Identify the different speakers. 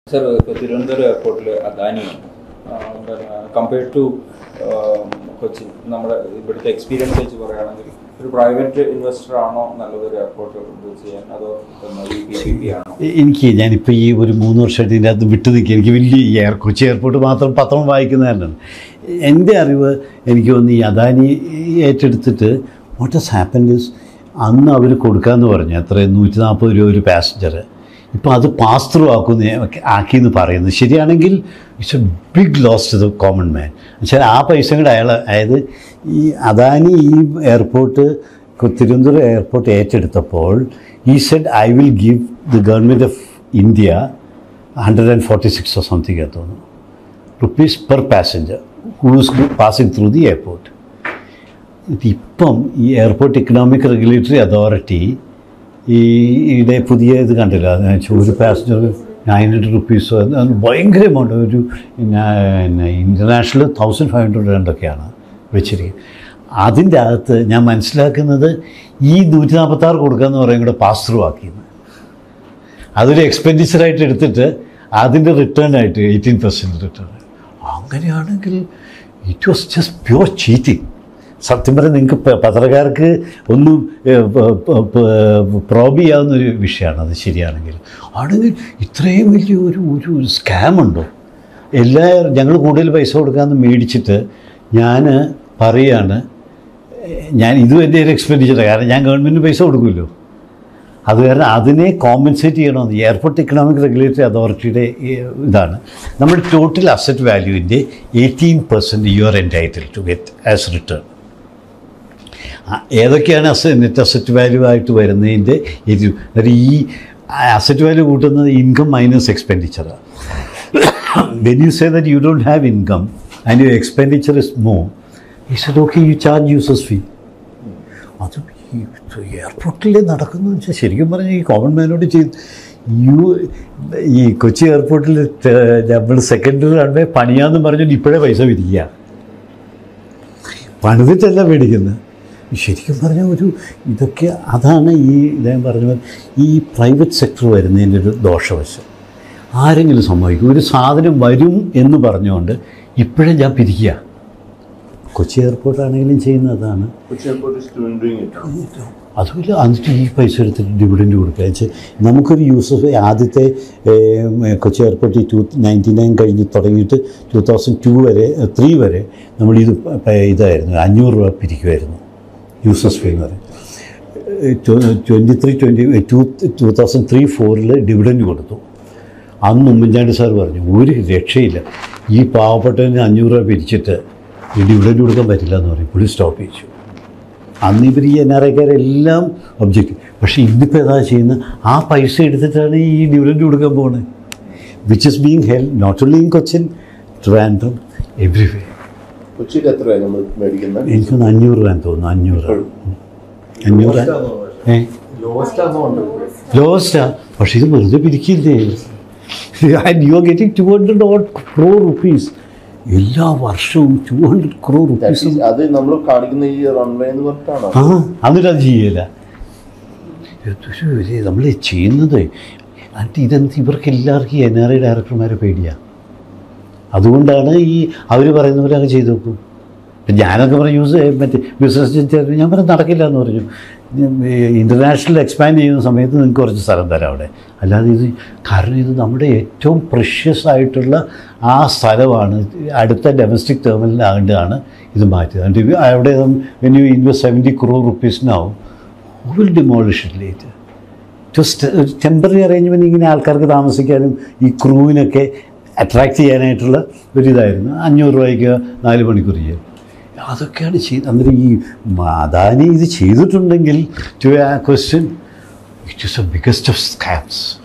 Speaker 1: Sir ഇപ്പോൾ തിരുവനന്തപുരം എയർപോർട്ടിൽ അദാനിയാണ് compared to Kochi നമ്മുടെ ഇവിടുത്തെ എക്സ്പീരിയൻസ് വെച്ച് പറയുകയാണെങ്കിൽ ഒരു പ്രൈവറ്റ് ഇൻവെസ്റ്റർ ആണോ നല്ലതൊരു എയർപോർട്ട് ഇത് ചെയ്യാൻ അതോ ഈ പി പി പി ആണോ
Speaker 2: എനിക്ക് ഞാനിപ്പോൾ ഈ ഒരു മൂന്ന് വർഷമായിട്ട് ഇതിൻ്റെ അകത്ത് വിട്ടു നിൽക്കുക എനിക്ക് വലിയ ഈ എയർ കൊച്ചി എയർപോർട്ട് മാത്രം പത്രം വായിക്കുന്നതല്ലാണ് എൻ്റെ അറിവ് എനിക്ക് തോന്നുന്നു ഈ അദാനി ഏറ്റെടുത്തിട്ട് വാട്ട് ഹസ് ഹാപ്പൻ ഇസ് അന്ന് അവർ കൊടുക്കാമെന്ന് പറഞ്ഞു എത്ര നൂറ്റി നാൽപ്പത് രൂപ ഒരു പാസഞ്ചർ ഇപ്പോൾ അത് പാസ് ത്രൂ ആക്കുന്ന ആക്കിയെന്ന് പറയുന്നത് ശരിയാണെങ്കിൽ it's a big loss to the common man എന്നുവെച്ചാൽ ആ പൈസ കൂടെ അയാൾ അതായത് ഈ അദാനി ഈ എയർപോർട്ട് തിരുവനന്തപുരം എയർപോർട്ട് ഏറ്റെടുത്തപ്പോൾ ഈ said I will give the government of India hundred and forty six or something തോന്നുന്നു rupees per passenger who's passing through the airport ഇപ്പം ഈ എയർപോർട്ട് ഇക്കണോമിക് റെഗുലേറ്ററി അതോറിറ്റി ഈ ഇവിടെ പുതിയ ഇത് കണ്ടില്ല എന്ന് വെച്ചാൽ ഒരു പാസഞ്ചർ നയൻ ഹൺഡ്രഡ് റുപ്പീസോ ഭയങ്കര എമൗണ്ട് ഒരു പിന്നെ ഇൻ്റർനാഷണൽ തൗസൻഡ് ഫൈവ് ഹൺഡ്രഡ് രണ്ടൊക്കെയാണ് വെച്ചിരിക്കുന്നത് അതിൻ്റെ അകത്ത് ഞാൻ മനസ്സിലാക്കുന്നത് ഈ നൂറ്റി നാൽപ്പത്താറ് കൊടുക്കാന്ന് പറയും കൂടെ പാസ് ത്രൂ ആക്കിയെന്ന് അതൊരു എക്സ്പെൻഡിച്ചറായിട്ട് എടുത്തിട്ട് അതിൻ്റെ റിട്ടേൺ ആയിട്ട് എയ്റ്റീൻ പെർസെൻറ്റ് റിട്ടേൺ അങ്ങനെയാണെങ്കിൽ it was just pure cheating സത്യം പറഞ്ഞാൽ നിങ്ങൾക്ക് പ- പത്രക്കാർക്ക് ഒന്നും പ്രോബ് ചെയ്യാവുന്ന ഒരു വിഷയമാണ് അത് ശരിയാണെങ്കിൽ ആണെങ്കിൽ ഇത്രയും വലിയ ഒരു ഒരു സ്കാം ഉണ്ടോ എല്ലാ ഞങ്ങൾ കൂടുതൽ പൈസ കൊടുക്കാമെന്ന് മേടിച്ചിട്ട് ഞാൻ പറയാണ് ഞാൻ ഇതും എൻ്റെ ഒരു എക്സ്പെൻഡിച്ചറാണ് കാരണം ഞാൻ ഗവൺമെൻറ്റിന് പൈസ കൊടുക്കുമല്ലോ അത് കാരണം അതിനെ കോമ്പൻസേറ്റ് ചെയ്യണമെന്ന് എയർപോർട്ട് ഇക്കണോമിക് റെഗുലേറ്ററി അതോറിറ്റിയുടെ ഈ ഇതാണ് നമ്മുടെ ടോട്ടൽ അസറ്റ് വാല്യൂവിൻ്റെ eighteen percent you are entitle to get as return ഏതൊക്കെയാണ് അസ നെറ്റ് അസറ്റ് വാല്യൂ ആയിട്ട് വരുന്നതിൻ്റെ എരി അതായത് ഈ അസറ്റ് വാല്യൂ കൂട്ടുന്നത് ഇൻകം മൈനസ് എക്സ്പെൻഡിച്ചറാണ് when you say that you don't have income and your expenditure is more ഈ said okay you charge users fee അത് ഈ എയർപോർട്ടിൽ നടക്കുന്നു വെച്ചാൽ ശരിക്കും പറഞ്ഞാൽ ഈ കോമൺ മാനോട് ചെയ്ത് യു ഈ കൊച്ചി എയർപോർട്ടിൽ നമ്മൾ സെക്കൻഡറി റൺവേ പണിയാന്ന് പറഞ്ഞിട്ട് ഇപ്പോഴേ പൈസ വിരിക്കുക പണിതിട്ടല്ല മേടിക്കുന്നത് ശരിക്കും പറഞ്ഞാൽ ഒരു ഇതൊക്കെ അതാണ് ഈ ഇദ്ദേഹം പറഞ്ഞ പോലെ ഈ പ്രൈവറ്റ് സെക്ടർ വരുന്നതിൻ്റെ ഒരു ദോഷവശം ആരെങ്കിലും സംഭവിക്കും ഒരു സാധനം വരും എന്ന് പറഞ്ഞുകൊണ്ട് ഇപ്പോഴേ ഞാൻ പിരിക്കുക കൊച്ചി എയർപോർട്ടാണെങ്കിലും ചെയ്യുന്നതാണ്
Speaker 3: Which airport is doing, doing it?
Speaker 2: അതുമില്ല എന്നിട്ട് ഈ പൈസ എടുത്തിട്ട് ഡിവിഡൻഡ് കൊടുക്കുക വെച്ചാൽ നമുക്കൊരു യൂസഫ് ആദ്യത്തെ ഏം, കൊച്ചി എയർപോർട്ട് ഈ ടു നയൻറ്റി നയൻ കഴിഞ്ഞ് തുടങ്ങിയിട്ട് ടു തൗസൻഡ് ടു വരെ ത്രീ വരെ നമ്മൾ ഇത് പ- ഇതായിരുന്നു അഞ്ഞൂറ് രൂപ പിരിക്കുമായിരുന്നു യൂസസ് ഫീ എന്ന് പറയും twenty three twenty two two thousand three ഫോറിൽ ഡിവിഡൻഡ് കൊടുത്തു അന്ന് ഉമ്മൻചാണ്ടി സാർ പറഞ്ഞു ഒരു രക്ഷയില്ല ഈ പാവപ്പെട്ടവന് അഞ്ഞൂറ് രൂപ പിരിച്ചിട്ട് ഈ ഡിവിഡൻഡ് കൊടുക്കാൻ പറ്റില്ല എന്ന് പറയും പുള്ളി സ്റ്റോപ്പ് ചെയ്യിച്ചു അന്ന് ഇവർ ഈ എൻ ആർ ഐക്കാരെല്ലാം ഒബ്ജക്റ്റ് പക്ഷേ ഇന്നിപ്പോൾ ഏതാ ചെയ്യുന്നത് ആ പൈസ എടുത്തിട്ടാണ് ഈ ഡിവിഡൻഡ് കൊടുക്കാൻ പോകുന്നത് which is being held not only in Cochin Trivandrum everyway
Speaker 3: കൊച്ചിയിൽ എത്രയാണ് നമ്മൾ മേടിക്കുന്നത്
Speaker 2: എനിക്കൊന്ന് അഞ്ഞൂറ് രൂപ തോന്നുന്നു അഞ്ഞൂറ് അഞ്ഞൂറ് ഏ ലോസ്റ്റാ പക്ഷേ ഇത് വെറുതെ പിരിക്കില്ലേ and you are getting two hundred odd crore rupees എല്ലാ വർഷവും two hundred crore
Speaker 3: That
Speaker 2: rupees
Speaker 3: is- അത് നമ്മൾ കാണിക്കുന്ന ഈ റൺവേ എന്ന് പറഞ്ഞിട്ടാണോ
Speaker 2: ആ എന്നിട്ട് അത് ചെയ്യില്ല ഇതൊരു നമ്മൾ ചെയ്യുന്നത് എന്നിട്ട് ഇതെന്ത് ഇവർക്ക് എല്ലാവർക്കും ഈ എൻ ആർ ഐ ഡയറക്ടർമാരെ പേടിയാണ് അതുകൊണ്ടാണ് ഈ അവർ പറയുന്ന പോലെ അങ്ങ് ചെയ്തു നോക്കും ഇപ്പം ഞാനൊക്കെ പറഞ്ഞു യൂസ് മറ്റേ ബിസിനസ് ചേർന്ന് ഞാൻ പറഞ്ഞു നടക്കില്ല എന്ന് പറഞ്ഞു ഇൻ്റർനാഷണൽ എക്സ്പാൻഡ് ചെയ്യുന്ന സമയത്ത് നിങ്ങൾക്ക് കുറച്ച് സ്ഥലം തരാം അവിടെ അല്ലാതെ ഇത് കാരണം ഇത് നമ്മുടെ ഏറ്റവും പ്രഷ്യസ് ആയിട്ടുള്ള ആ സ്ഥലമാണ് അടുത്ത ഡൊമസ്റ്റിക് ടെർമിനലാകൊണ്ടാണ് ഇത് മാറ്റിയത് എന്നിട്ട് ഇത് അവിടെ when you invest seventy crore റുപ്പീസിനാവും who will demolish it late just ഒരു ടെമ്പററി അറേഞ്ച്മെൻറ്റ് ഇങ്ങനെ ആൾക്കാർക്ക് താമസിക്കാനും ഈ ക്രൂവിനൊക്കെ അട്രാക്റ്റ് ചെയ്യാനായിട്ടുള്ള ഒരിതായിരുന്നു അഞ്ഞൂറ് രൂപയ്ക്ക് നാല് മണിക്കൂർ ചെയ്യും അതൊക്കെയാണ് ചെയ്ത് അന്നേരം ഈ അദാനി ഇത് ചെയ്തിട്ടുണ്ടെങ്കിൽ ടു ആ question it is a biggest of scams